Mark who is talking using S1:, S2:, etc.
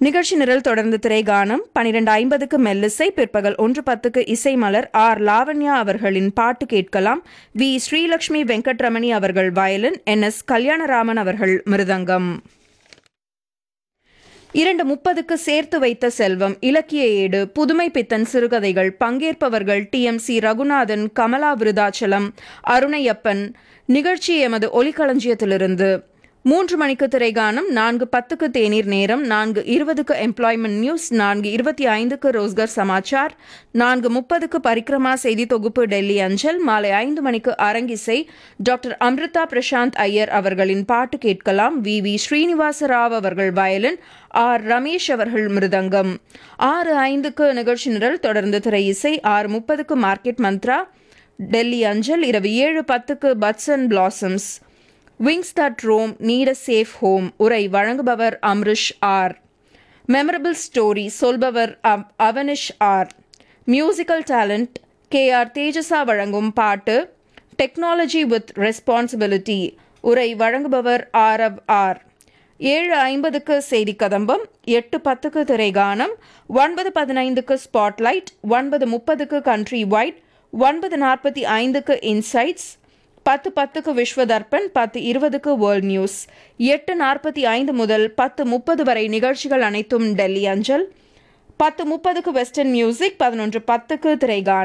S1: நிகழ்ச்சி நிரல் தொடர்ந்து திரைகானம் பனிரெண்டு ஐம்பதுக்கு மெல்லிசை பிற்பகல் ஒன்று பத்துக்கு இசை மலர் ஆர் லாவண்யா அவர்களின் பாட்டு கேட்கலாம் வி ஸ்ரீலட்சுமி வெங்கட்ரமணி அவர்கள் வயலின் என் எஸ் கல்யாணராமன் அவர்கள் மிருதங்கம் இரண்டு முப்பதுக்கு சேர்த்து வைத்த செல்வம் இலக்கிய ஏடு புதுமை பித்தன் சிறுகதைகள் பங்கேற்பவர்கள் T M C Raghunathan Kamala Virudhachalam Arunaiyappan நிகழ்ச்சி எமது ஒலிக்களஞ்சியத்திலிருந்து மூன்று மணிக்கு திரைகானம் நான்கு பத்துக்கு தேநீர் நேரம் நான்கு இருபதுக்கு எம்ப்ளாய்மெண்ட் நியூஸ் நான்கு இருபத்தி ஐந்துக்கு ரோஸ்கர் சமாச்சார் நான்கு முப்பதுக்கு பரிக்ரமா செய்தி தொகுப்பு டெல்லி அஞ்சல் மாலை ஐந்து மணிக்கு அரங்கிசை டாக்டர் அம்ரிதா பிரசாந்த் ஐயர் அவர்களின் பாட்டு கேட்கலாம் வி வி ஸ்ரீனிவாச ராவ் அவர்கள் வயலின் ஆர் ரமேஷ் அவர்கள் மிருதங்கம் ஆறு ஐந்துக்கு நிகழ்ச்சி நிரல் தொடர்ந்து திரை இசை ஆறு முப்பதுக்கு மார்க்கெட் மந்த்ரா டெல்லி அஞ்சல் இரவு ஏழு பத்துக்கு buds and blossoms wings that roam need a safe home உரை வழங்குபவர் அம்ரிஷ் ஆர் மெமரபிள் ஸ்டோரி சொல்பவர் அவ்- Avanish R musical talent K R Tejasa வழங்கும் பாட்டு டெக்னாலஜி வித் ரெஸ்பான்சிபிலிட்டி உரை வழங்குபவர் ஆரவ் ஆர் ஏழு ஐம்பதுக்கு செய்தி கதம்பம் எட்டு பத்துக்கு திரைகானம் ஒன்பது பதினைந்துக்கு ஸ்பாட்லைட் ஒன்பது முப்பதுக்கு கண்ட்ரி வைட் ஒன்பது நாற்பத்தி ஐந்துக்கு இன்சைட்ஸ் பத்து பத்துக்கு விஸ்வ தர்ப்பண் பத்து இருபதுக்கு வேர்ல்ட் நியூஸ் எட்டு நாற்பத்தி ஐந்து முதல் பத்து முப்பது வரை நிகழ்ச்சிகள் அனைத்தும் டெல்லி அஞ்சல் பத்து முப்பதுக்கு வெஸ்டர்ன் மியூசிக் பதினொன்று பத்துக்கு திரைகானம்